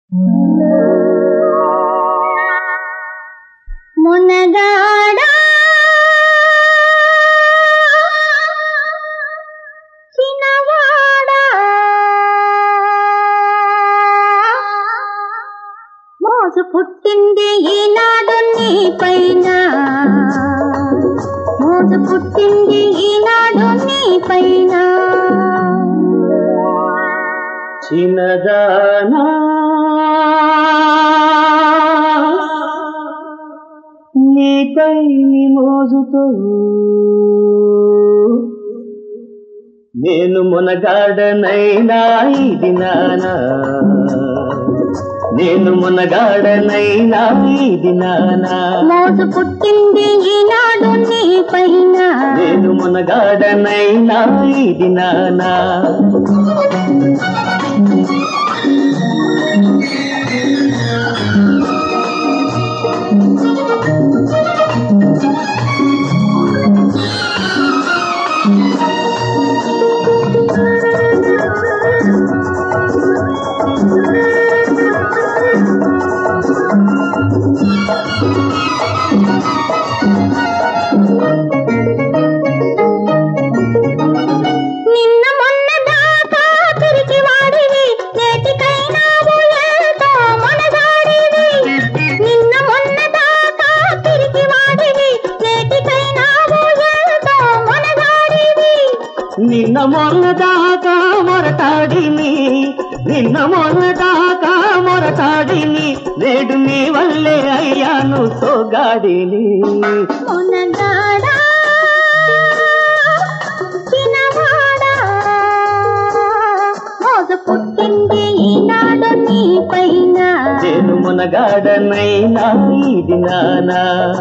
మునగాడా చిన్నవాడా మోసు పుట్టింది ఈనాడు నీ పైన మోసు పుట్టింది ఈనాడు నీ పైన చిన్నదానా నీపై నీ మోజుతో నేను మునగాడనైనా ఇది నానా నేను మునగాడనైనా ఇది నానా మోసు పుట్టింది ఈనాడు నీ పైన నేను మునగాడనైనా ఇది నానా నిన్న మొన్న దాకా తిరిగి వాడివి నేటికైనావు ఎంతో మనగాడివి నిన్న మొన్న దాకా తిరిగి వాడివి నేటికైనావు ఎంతో మనగాడివి నిన్న మొన్న దాకా మొరటాడిని నిన్న మొన్న దాకా మొరటాడిని నేడు నీ వల్లే అయ్యాను సోగాడిని మునగాడా చిన్నవాడా మోజు పుట్టింది ఈనాడు నీ పైన నేను మునగాడనైనా ఇది నానా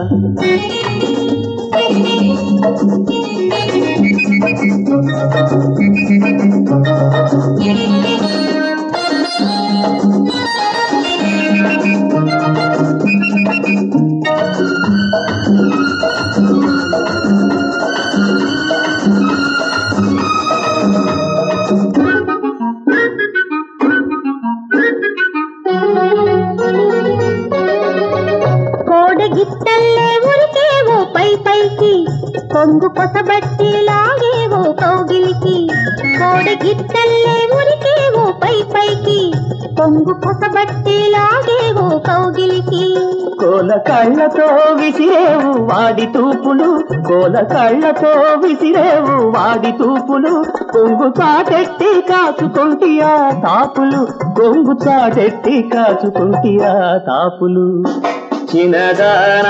కోడి గిట్టల్లే ఉరికేవో పై పైకి కొంగు కొసబట్టి లాగేవో కౌగిలికి కోడి గిట్టల్లే ఉరికేవో పై పైకి కొంగు కొసబట్టి లాగేవో కౌగిలికి కోల కళ్ళతో విసిరేవు వాడి తూపులు కోల కళ్ళతో విసిరేవు వాడి తూపులు కొంగు చాటెట్టి కాచుకొంటియా తాపులు కొంగు చాటెట్టి కాచుకొంటియా తాపులు చిన్నదానా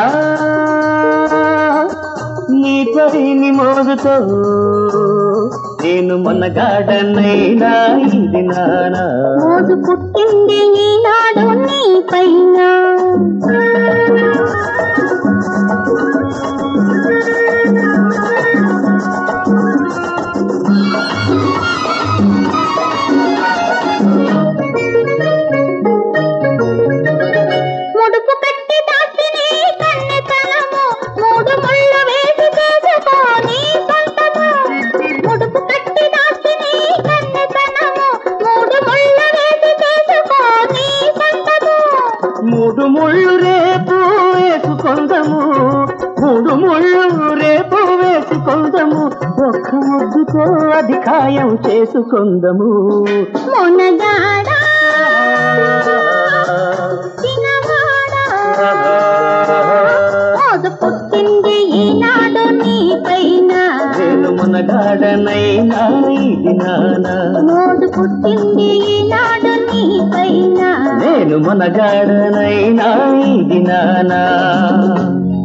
నీపై నీ మోగుతో నేను మొన్నగాడనైనా ఇది నానా మోజు పుట్టింది ఈనాడు నీ పైన ముడుపు కట్టి దాచిని కన్నెతనము మూడు ముళ్ళు వేసి చేసుకో నీ సొంతము ముడుపు కట్టి దాచిని కన్నెతనము మూడు ముళ్ళు వేసి చేసుకో నీ సొంతము మూడు ముళ్ళు రేపు వేసుకొందము మూడు ముళ్ళు రేపు వేసుకొందము ఒక్క ముద్దుతో అది ఖాయం చేసుకొందము మునగాడా చిన్నవాడా మోజు పుట్టింది ఈనాడు నీ పైన నేను మునగాడనైనా ఇది నానా మోజు పుట్టింది ఈనాడు నీ పైన నేను మునగాడనైనా ఇది నానా